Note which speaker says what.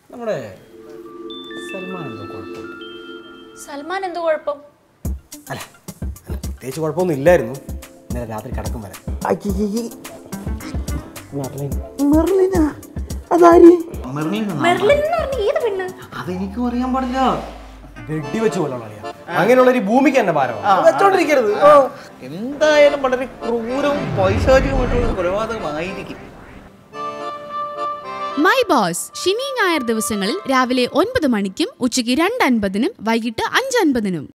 Speaker 1: നമ്മുടെ സൽമാൻ എന്തോ കുഴപ്പമുണ്ട്
Speaker 2: സൽമാൻ എന്ത് കുഴപ്പം
Speaker 1: അല്ല അല്ല പ്രത്യേകിച്ച് കുഴപ്പമൊന്നും ഇല്ലായിരുന്നു ഇന്നലെ രാത്രി കിടക്കും വരെ
Speaker 3: മെർലിനാ അതാര്
Speaker 2: മെർലിൻ എന്ന് പറഞ്ഞ ഏത് പെണ്ണ്
Speaker 3: അതെനിക്കും അറിയാൻ പാടില്ല
Speaker 1: വെടി വെച്ച് കൊല്ലണം അളിയാ അങ്ങനെയുള്ള ഒരു ഭൂമിക്ക് തന്നെ ഭാരമാണ് വെച്ചോണ്ടിരിക്കരുത് ഓ
Speaker 3: എന്തായാലും വളരെ ക്രൂരവും പൈശാചികമായിട്ടുള്ള കൊലപാതകമായിരിക്കും
Speaker 4: മൈ ബോസ് ശനി ഞായർ ദിവസങ്ങളിൽ രാവിലെ ഒൻപത് മണിക്കും ഉച്ചയ്ക്ക് രണ്ട് അൻപതിനും വൈകിട്ട് അഞ്ച് അൻപതിനും